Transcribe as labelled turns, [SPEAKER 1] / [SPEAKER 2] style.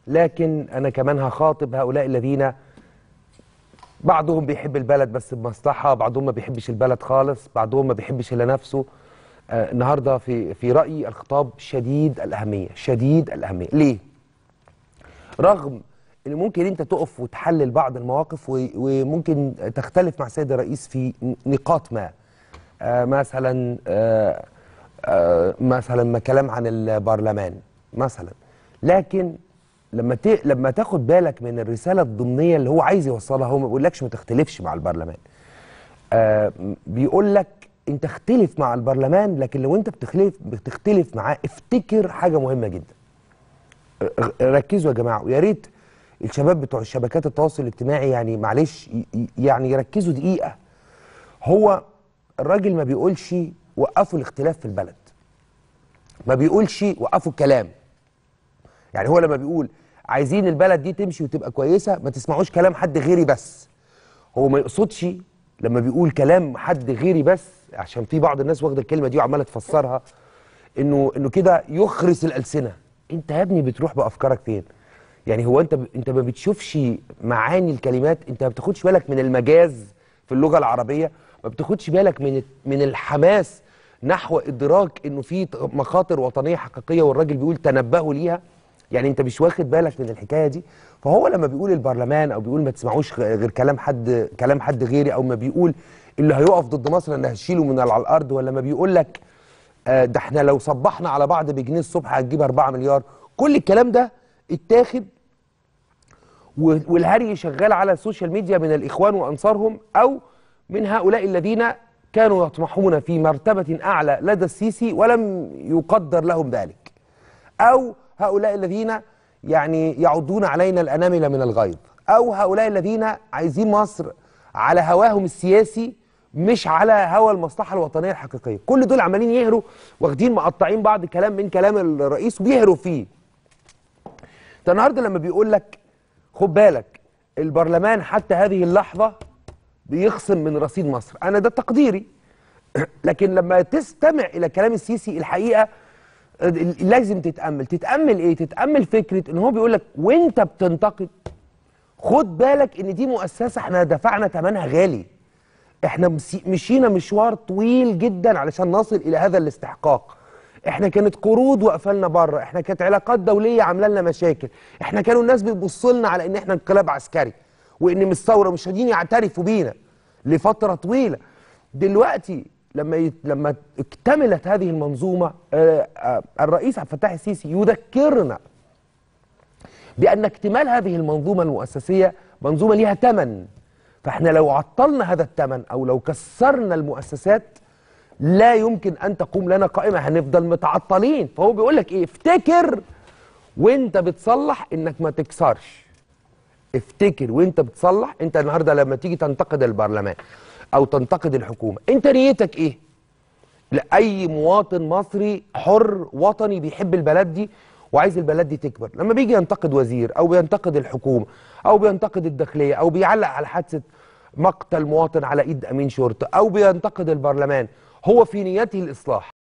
[SPEAKER 1] لكن انا كمان هخاطب هؤلاء الذين بعضهم بيحب البلد بس بمصلحه بعضهم ما بيحبش البلد خالص بعضهم ما بيحبش الا نفسه آه النهارده في في رايي الخطاب شديد الاهميه شديد الاهميه ليه رغم ان ممكن انت تقف وتحلل بعض المواقف و- وممكن تختلف مع السيد الرئيس في نقاط ما آه مثلا آه آه مثلا ما كلام عن البرلمان مثلا لكن لما ت... لما تاخد بالك من الرساله الضمنيه اللي هو عايز يوصلها هو ما بيقولكش ما تختلفش مع البرلمان آه بيقول لك انت اختلف مع البرلمان لكن لو انت بتختلف بتختلف معاه افتكر حاجه مهمه جدا ر- ركزوا يا جماعه ويا ريت الشباب بتوع الشبكات التواصل الاجتماعي يعني معلش ي- ي- يعني يركزوا دقيقه هو الراجل ما بيقولش وقفوا الاختلاف في البلد ما بيقولش وقفوا الكلام يعني هو لما بيقول عايزين البلد دي تمشي وتبقى كويسه ما تسمعوش كلام حد غيري بس هو ما يقصدش لما بيقول كلام حد غيري بس عشان في بعض الناس واخده الكلمه دي وعماله تفسرها انه انه كده يخرس الالسنه انت يا ابني بتروح بافكارك فين يعني هو انت ب... انت ما بتشوفش معاني الكلمات انت ما بتاخدش بالك من المجاز في اللغه العربيه ما بتاخدش بالك من من الحماس نحو ادراك انه في ت- مخاطر وطنيه حقيقيه والراجل بيقول تنبهوا ليها يعني انت مش واخد بالك من الحكايه دي فهو لما بيقول البرلمان او بيقول ما تسمعوش غ- غير كلام حد كلام حد غيري او ما بيقول اللي هيقف ضد مصر ان هشيله من على الارض ولا ما بيقول لك آه، ده احنا لو صبحنا على بعض بجنيه الصبح هتجيب 4 مليار كل الكلام ده اتاخد و- والهري شغال على السوشيال ميديا من الاخوان وانصارهم او من هؤلاء الذين كانوا يطمحون في مرتبه اعلى لدى السيسي ولم يقدر لهم ذلك او هؤلاء الذين يعني يعضون علينا الانامل من الغيظ او هؤلاء الذين عايزين مصر على هواهم السياسي مش على هوا المصلحه الوطنيه الحقيقيه كل دول عمالين يهروا واخدين مقطعين بعض كلام من كلام الرئيس وبيهروا فيه ده النهارده لما بيقول لك خد بالك البرلمان حتى هذه اللحظه بيخصم من رصيد مصر انا ده تقديري لكن لما تستمع الى كلام السيسي الحقيقه ال- لازم تتامل تتامل ايه تتامل فكره ان هو بيقول لك وانت بتنتقد خد بالك ان دي مؤسسه احنا دفعنا ثمنها غالي احنا مسي- مشينا مشوار طويل جدا علشان نصل الى هذا الاستحقاق احنا كانت قروض وقفلنا بره احنا كانت علاقات دوليه عامله لنا مشاكل احنا كانوا الناس بتبص لنا على ان احنا انقلاب عسكري وان مش ثوره مش راضيين يعترفوا بينا لفتره طويله دلوقتي لما يت... لما اكتملت هذه المنظومه آه، آه، الرئيس عبد الفتاح السيسي يذكرنا بأن اكتمال هذه المنظومة المؤسسية منظومة ليها ثمن فاحنا لو عطلنا هذا الثمن أو لو كسرنا المؤسسات لا يمكن أن تقوم لنا قائمة هنفضل متعطلين فهو بيقول لك إيه افتكر وانت بتصلح انك ما تكسرش افتكر وانت بتصلح انت النهارده لما تيجي تنتقد البرلمان او تنتقد الحكومه انت نيتك ايه لاي مواطن مصري حر وطني بيحب البلد دي وعايز البلد دي تكبر لما بيجي ينتقد وزير او بينتقد الحكومه او بينتقد الداخليه او بيعلق على حادثه مقتل مواطن على ايد امين شرطه او بينتقد البرلمان هو في نيته الاصلاح